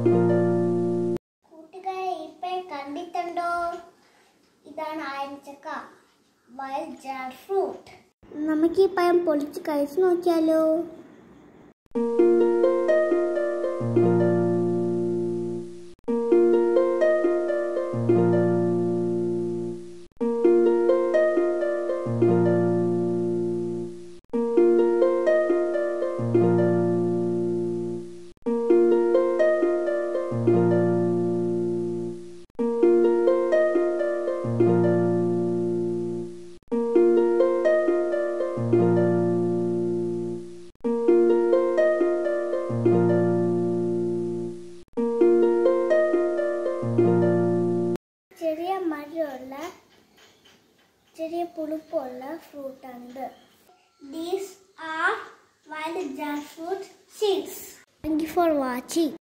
കൂട്ടുകാരെ ഇപ്പൊ കണ്ടിട്ടുണ്ടോ ഇതാണ് ആയച്ചക്ക വൈൽഡ് ജാർ ഫ്രൂട്ട് നമുക്ക് ഈ പഴം പൊളിച്ച് കഴിച്ചു നോക്കിയാലോ ചെറിയ മരമുള്ള ചെറിയ പുളിപ്പുള്ള ഫ്രൂട്ടാണിത് these are wild jar fruit seeds thank you for watching